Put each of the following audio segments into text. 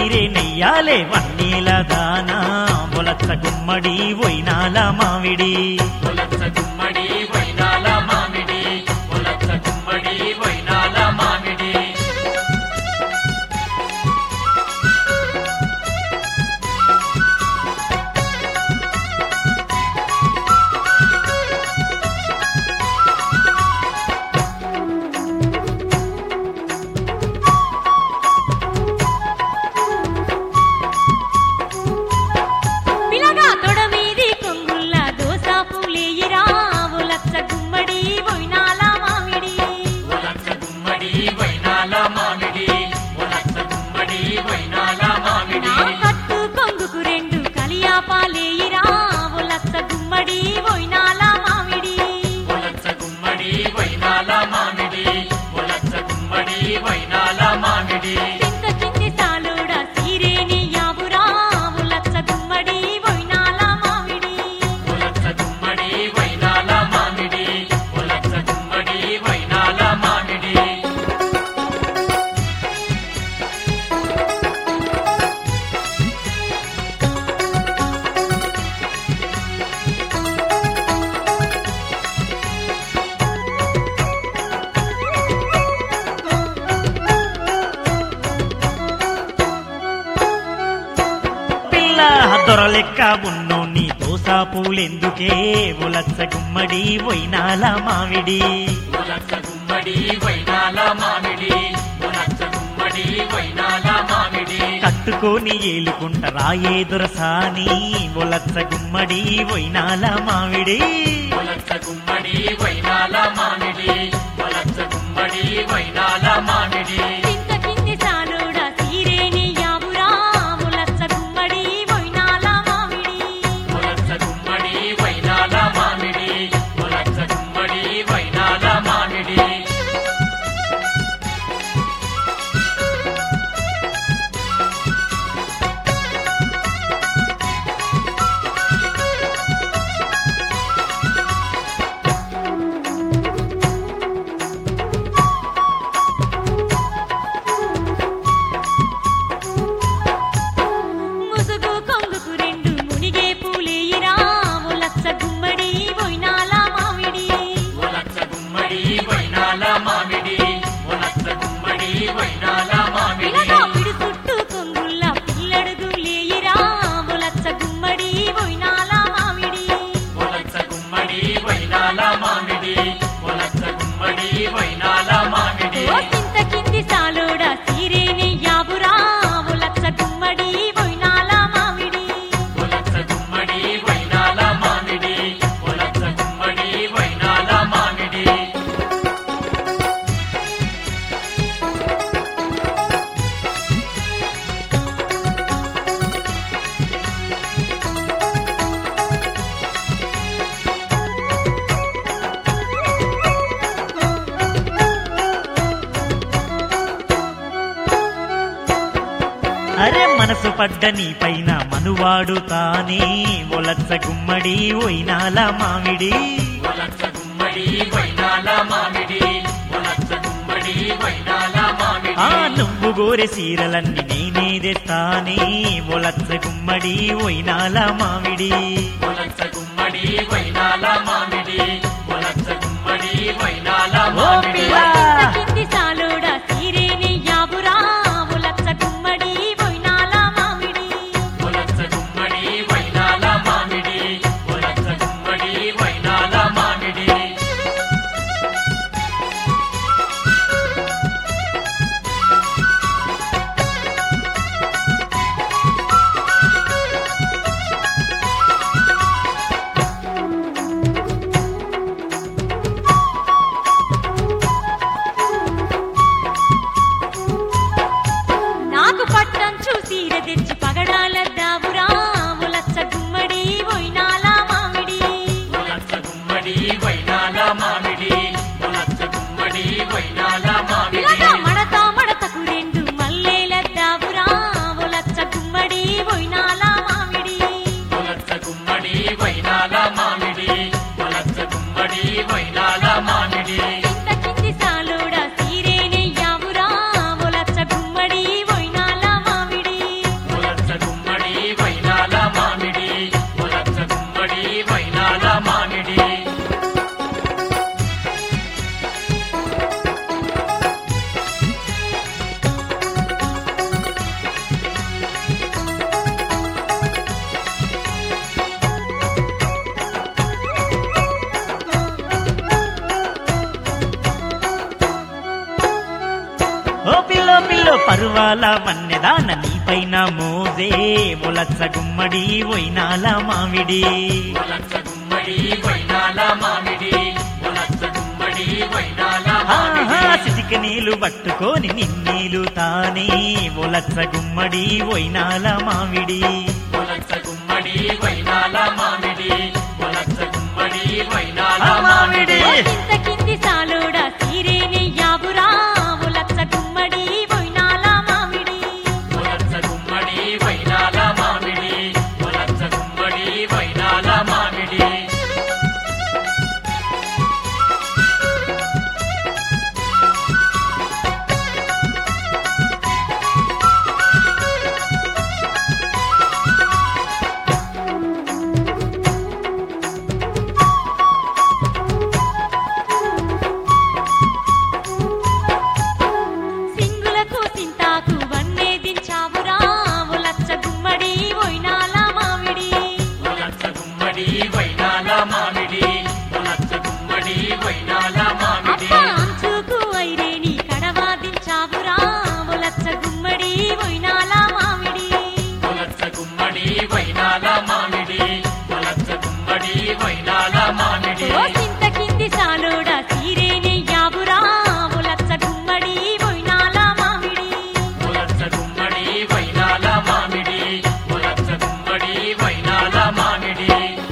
సీరే నెయ్యాలే వన్నీల దానా బొలచ్చ గుమ్మడి వైనాల మామిడి ఒలచ్చ గుమ్మడి వైనాల మామిడి ఒలచ్చ గుమ్మడి వైనాల మామిడి పిలగా తొడమీది కొంగుల్ల దోస పూలేయిరా లచ్చ గుమ్మడి బొయినాల మామిడి ఒలచ్చ గుమ్మడి వైనాల మామిడి ఒలచ్చ గుమ్మడి వైనాల మామిడి నా కట్టు కొంగుకు రెండు కలియాపాలేయిరా లచ్చ గుమ్మడి బొయినాల మామిడి ఒలచ్చ గుమ్మడి వైనాల మామిడి ఒలచ్చ గుమ్మడి వైనాల మామిడి చింత చింది సాలుడ సీరేని యాబురా లచ్చ గుమ్మడి బొయినాల మామిడి ఒలచ్చ గుమ్మడి వైనాల మామిడి ఒలచ్చ గుమ్మడి వైనాల మామిడి పిల్ల దొరలెక్క ఉన్నోన్ని దోస పూలెందుకే బొలచ్చ గుమ్మడి వైనాల మామిడి ఒలచ్చ గుమ్మడి వైనాల మామిడి ఒలచ్చ గుమ్మడి వైనాల మామిడి కట్టుకొని ఏలుకుంట రాయే దొరసాని బొలచ్చ గుమ్మడి వైనాల మామిడి ఒలచ్చ గుమ్మడి వైనాల మామిడి ఒలచ్చ గుమ్మడి వైనాల మామిడి చింత చింది సాలుడ సీరేని యాబురా లచ్చ గుమ్మడి బొయినాల మామిడి ఒలచ్చ గుమ్మడి వైనాల మామిడి ఒలచ్చ గుమ్మడి వైనాల మామిడి ముసుగు కొంగుకు రెండు మునిగే పూలేయిరా లచ్చ గుమ్మడి బొయినాల మామిడి ఒలచ్చ గుమ్మడి వైనాల మామిడి ఒలచ్చ గుమ్మడి వైనాల మామిడి పిలగా పిడి చుట్టూ కొంగుల్ల పిల్లడుగు లేయిరా లచ్చ గుమ్మడి బొయినాల మామిడి ఒలచ్చ గుమ్మడి వైనాల మామిడి ఒలచ్చ గుమ్మడి వైనాల మామిడి ఓ చింత కింది సాలోడ సీరేని యాబురా లచ్చ గుమ్మడి బొయినాల మామిడి ఒలచ్చ గుమ్మడి వైనాల మామిడి ఒలచ్చ గుమ్మడి వైనాల మామిడి అరే మనసు పడ్డ నీ పైన మనువాడు తానే బొలచ్చ గుమ్మడి వైనాల మామిడి ఒలచ్చ గుమ్మడి వైనాల మామిడి ఒలచ్చ గుమ్మడి వైనాల మామిడి ఆ నువ్వు గోరె సీరలన్నీ నేనే తెస్తానే బొలచ్చ గుమ్మడి వైనాల మామిడి ఒలచ్చ గుమ్మడి వైనాల మామిడి ఒలచ్చ గుమ్మడి వైనాల ఓ మామిడి పిల్ల! చింత కింది సాలోడ సీరేని యాబురా లచ్చ గుమ్మడి బొయినాల మామిడి ఒలచ్చ గుమ్మడి వైనాల మామిడి ఒలచ్చ గుమ్మడి వైనాల మామిడి ఓ పిల్లో పిల్లో పరువాల వన్నెదాన నీపైన మోజే ఒలచ్చ గుమ్మడి వైనాల మామిడి ఒలచ్చ గుమ్మడి వైనాల మామిడి ఒలచ్చ గుమ్మడి వైనాల ఆహా మామిడి సిటిక నీళ్ళు పట్టుకొని నిన్నీలు తానే ఒలచ్చ గుమ్మడి వైనాల మామిడి ఒలచ్చ గుమ్మడి వైనాల మామిడి ఒలచ్చ గుమ్మడి వైనాల ఆ మామిడి. మామిడి కింద కింది సాలోడా సీరేనే యాబురా ఒలచ్చ గుమ్మడి వైనాల మామిడి ఒలచ్చ గుమ్మడి వైనాల మామిడి ఒలచ్చ గుమ్మడి వైనాల మామిడి సింగులకు సింతాకు వన్నే దించావురా ఒలచ్చ గుమ్మడి వైనాల మామిడి ఒలచ్చ గుమ్మడి వైనాల మామిడి ఒలచ్చ గుమ్మడి వైనాల మామిడి అప్ప అంచుకు ఐరేని కడవా దించావురా ఒలచ్చ గుమ్మడి వైనాల మామిడి ఒలచ్చ గుమ్మడి వైనాల మామిడి ఒలచ్చ గుమ్మడి వైనాల మామిడి ఓ సింత కింది సాలోడా సీరేనే యాబురా ఒలచ్చ గుమ్మడి వైనాల మామిడి ఒలచ్చ గుమ్మడి వైనాల మామిడి ఒలచ్చ గుమ్మడి వైనాల మామిడి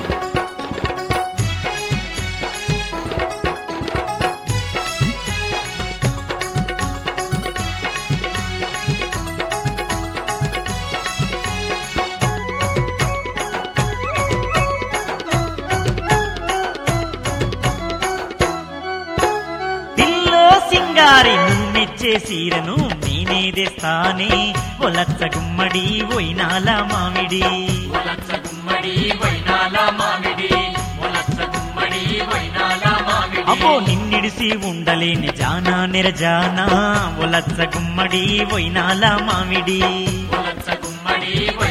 పిల్లో సింగారి నువ్విచ్చే సీరను నేనే తెస్తానే ఒలచ్చ గుమ్మడి వైనాల మామిడి ఒలచ్చ గుమ్మడి వైనాల మామిడి ఒలచ్చ గుమ్మడి వైనాల మామిడి అబ్బో నిన్నిడిసి ఉండలేని జానా నిరజానా ఒలచ్చ గుమ్మడి వైనాల మామిడి ఒలచ్చ గుమ్మడి